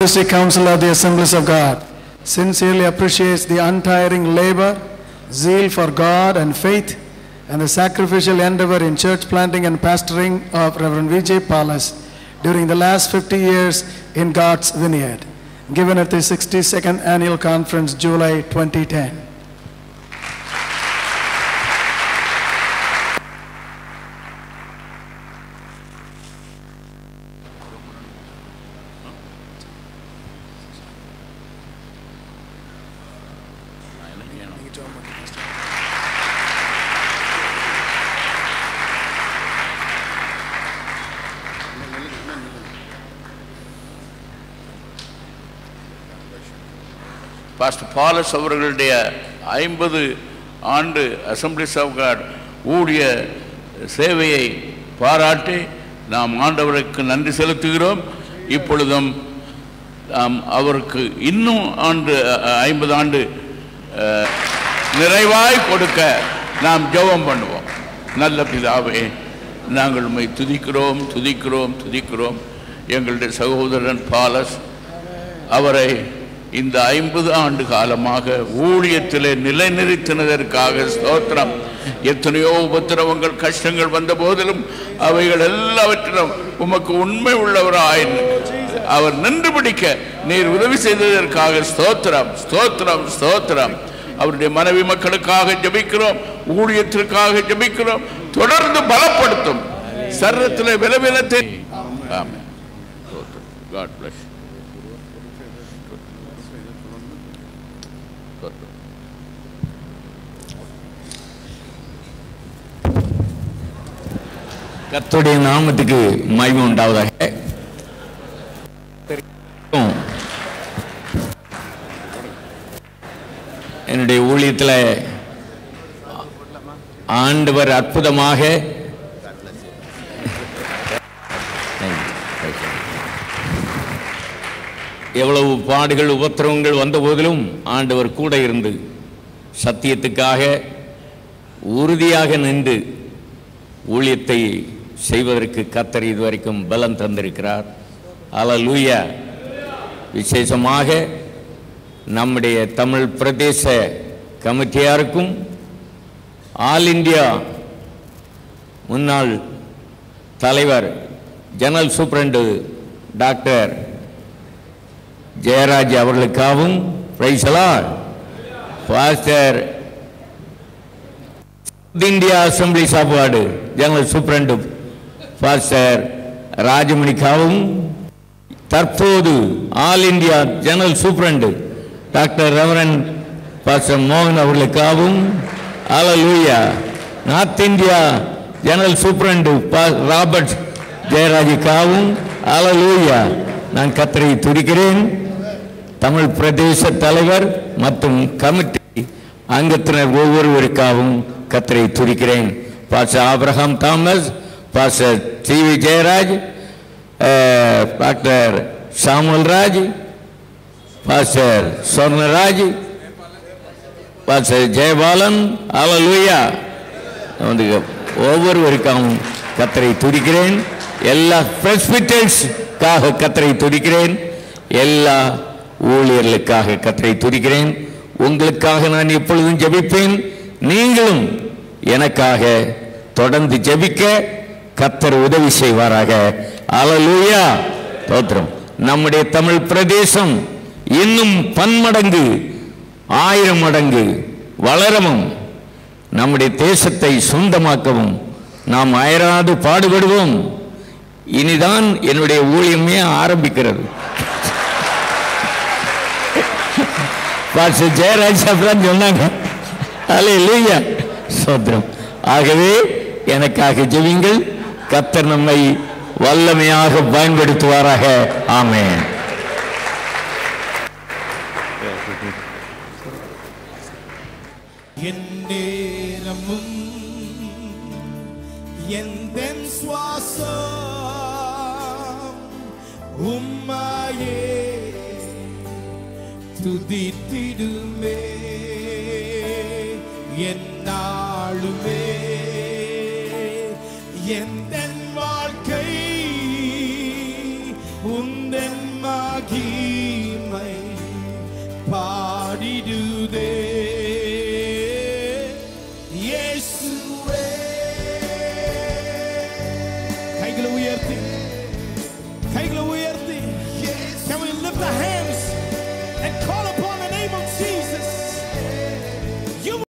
District Council of the Assemblies of God sincerely appreciates the untiring labor, zeal for God and faith, and the sacrificial endeavor in church planting and pastoring of Reverend Vijay Palas during the last 50 years in God's vineyard, given at the 62nd Annual Conference, July 2010. Pastor Paulus அவர்களுடைய ஐம்பது ஆண்டு assemblies of God ஊழிய சேவையை பாராட்டி நாம் ஆண்டவருக்கு நன்றி செலுத்துகிறோம் இப்பொழுதும் நாம் அவருக்கு இன்னும் ஆண்டு அஹ், ஐம்பது ஆண்டு அஹ், நிறைவாய் கொடுக்க நாம் ஜெபம் பண்ணுவோம் நல்ல பிதாவே நாங்கள் உம்மை துதிக்கிறோம் துதிக்கிறோம் துதிக்கிறோம் எங்களுடைய சகோதரன் பாலஸ் அவரை இந்த ஐம்பது ஆண்டு காலமாக ஊழியத்திலே நிலைநிறுத்தினதற்காக ஸ்தோத்திரம் எத்தனையோ உபத்திரவங்கள் கஷ்டங்கள் வந்த போதிலும் அவைகள் எல்லாவற்றிலும் உமக்கு உண்மை உள்ளவராய் அவர் நின்று பிடிக்க நீர் உதவி செய்ததற்காக ஸ்தோத்திரம் ஸ்தோத்திரம் ஸ்தோத்திரம் அவருடைய மனைவி மக்களுக்காக ஜெபிக்கிறோம் ஊழியத்திற்காக ஜெபிக்கிறோம் தொடர்ந்து பலப்படுத்தும் சரீரத்திலே விலவிலத்தை ஆமென் God bless you. கர்த்தருடைய நாமத்துக்கு மகிமை உண்டாவதாக என்னுடைய ஊழியத்தில் ஆண்டவர் அற்புதமாக எவ்வளவு பாடுகள் உபத்திரவங்கள் வந்த போதிலும் ஆண்டவர் கூட இருந்து சத்தியத்துக்காக உறுதியாக நின்று ஊழியத்தை செய்வதற்கு கத்தர் இதுவரைக்கும் பலம் தந்திருக்கிறார் அல்லேலூயா விசேஷமாக நம்முடைய தமிழ் பிரதேச கமிட்டியாருக்கும் ஆல் இந்தியா முன்னாள் தலைவர் ஜெனரல் சூப்பரண்டு டாக்டர் ஜெயராஜ் அவர்களுக்காகவும் பிரைசலா பாஸ்டர் இந்தியா அசம்பிளி சாப்பாடு ஜெனரல் சூப்பரண்டு பாஸ்டர் ராஜமணிக்காகவும் தற்போது all India general superintendent doctor reverend pastor மோகன் அவர்களுக்காகவும் அலலூயா நார்த் இந்தியா ஜெனரல் சூப்பரண்டு பா ராபர்ட் ஜெயராஜுக்காகவும் அலலூயா நான் கத்தரை துடிக்கிறேன் தமிழ் பிரதேச தலைவர் மற்றும் கமிட்டி அங்கத்தினர் ஒவ்வொருவருக்காகவும் கத்தரை துதிக்கிறேன் பாச ஆபிரகாம் தாமஸ் பாச டி வி ஜெயராஜ் அஹ், doctor Samuel Raj pastor Sornaraj pastor Jayabalan அலலூயா வந்து ஒவ்வொருவருக்காகவும் கத்தரை துதிக்கிறேன் எல்லா பிரஸ்பிட்டல்ஸ்க்காக கத்தரை துதிக்கிறேன் எல்லா ஊழியர்களுக்காக கத்தரை துதிக்கிறேன் உங்களுக்காக நான் எப்பொழுதும் ஜெபிப்பேன் நீங்களும் எனக்காக தொடர்ந்து ஜெபிக்க கத்தர் உதவி செய்வாராக அலலூயா தோத்திரம் நம்முடைய தமிழ் பிரதேசம் இன்னும் பன்மடங்கு ஆயிரம் மடங்கு வளரவும் நம்முடைய தேசத்தை சொந்தமாக்கவும் நாம் அயராது பாடுபடுவோம் இனிதான் என்னுடைய ஊழியமே ஆரம்பிக்கிறது பாஸ்டர் ஜெயராஜ் சாப்பிடான்னு சொன்னாங்க அல்ல இல்லையா சோத்திரம் ஆகவே எனக்காக ஜெபிங்கள் கத்தர் நம்மை வல்லமையாக பயன்படுத்துவாராக ஆமென் என் நேரமும் எந்தன் சுவாசம் உம்மாயே துதித்திடுமே என்னாளுமே எந்தன் வாழ்க்கை உந்தன் மகிமை உம்மை பாடிடுதே